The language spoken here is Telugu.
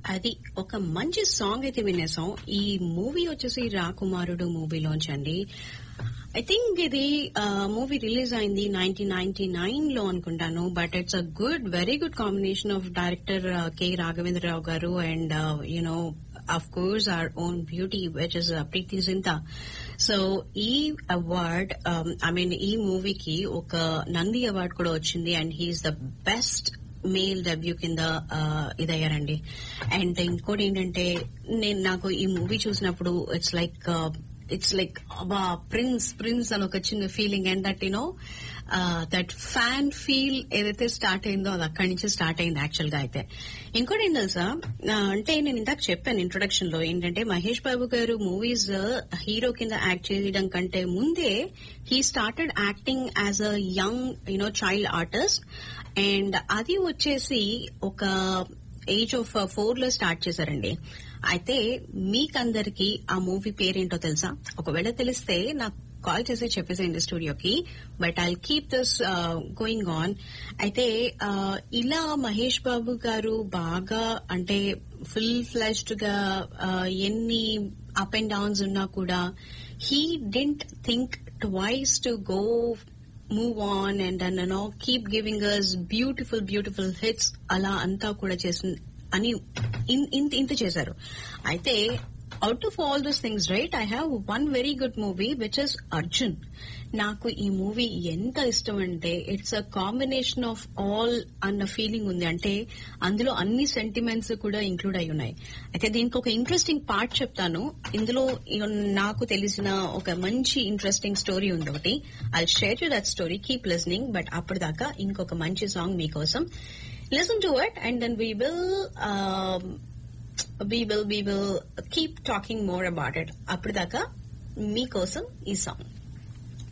అది ఒక మంచి సాంగ్ అయితే వినేసాం ఈ మూవీ వచ్చేసి రాకుమారుడు మూవీలోంచి అండి ఐ థింక్ ఇది మూవీ రిలీజ్ అయింది నైన్టీన్ నైన్టీ నైన్ లో అనుకుంటాను but it's a good very good combination of director K Raghavendrarao garu and you know of course our own beauty which is Preity Zinta so ఈ అవార్డ్ ఐ మీన్ ఈ మూవీకి ఒక నంది అవార్డ్ కూడా వచ్చింది and he is the best male debut కింద ఇదయ్యారండి అండ్ ఇంకోటి ఏంటంటే నేను నాకు ఈ మూవీ చూసినప్పుడు ఇట్స్ లైక్ ఇట్స్ లైక్ అబా ప్రిన్స్ ప్రిన్స్ అని ఒక చిన్న feeling and that you know that fan feel ఏదైతే స్టార్ట్ అయిందో అది అక్కడి నుంచి స్టార్ట్ అయింది యాక్చువల్ గా అయితే ఇంకోటి ఏం తెలుసా అంటే నేను ఇందాక చెప్పాను ఇంట్రొడక్షన్ లో ఏంటంటే మహేష్ బాబు గారు మూవీస్ హీరో కింద యాక్ట్ చేయడం కంటే ముందే he started acting as a young you know child artist and అది వచ్చేసి ఒక ఏజ్ ఆఫ్ ఫోర్ లో స్టార్ట్ చేశారండి అయితే మీకందరికి ఆ మూవీ పేరేంటో తెలుసా ఒకవేళ తెలిస్తే నాకు కాల్ చేసి చెప్పేసేయండి స్టూడియోకి but I keep this going on అయితే ఇలా మహేష్ బాబు గారు బాగా అంటే ఫుల్ ఫ్లెష్డ్ గా ఎన్ని అప్ అండ్ డౌన్స్ ఉన్నా కూడా he didn't think twice to go move on and and no keep giving us beautiful beautiful hits అలా అంతా కూడా చేసింది అని ఇంత ఇంత చేశారు అయితే out of all those things right I have one very good movie which is Arjun నాకు ఈ మూవీ ఎంత ఇష్టం అంటే it's a combination of all అన్న ఫీలింగ్ ఉంది అంటే అందులో అన్ని సెంటిమెంట్స్ కూడా ఇంక్లూడ్ అయి ఉన్నాయి అయితే దీనికి ఒక ఇంట్రెస్టింగ్ పార్ట్ చెప్తాను ఇందులో నాకు తెలిసిన ఒక మంచి ఇంట్రెస్టింగ్ స్టోరీ ఉంది ఒకటి I share you that story keep listening but అప్పటిదాకా ఇంకొక మంచి సాంగ్ మీకోసం listen to it and then we will um, we will we will keep talking more about it అప్పటిదాకా మీకోసం ఈ సాంగ్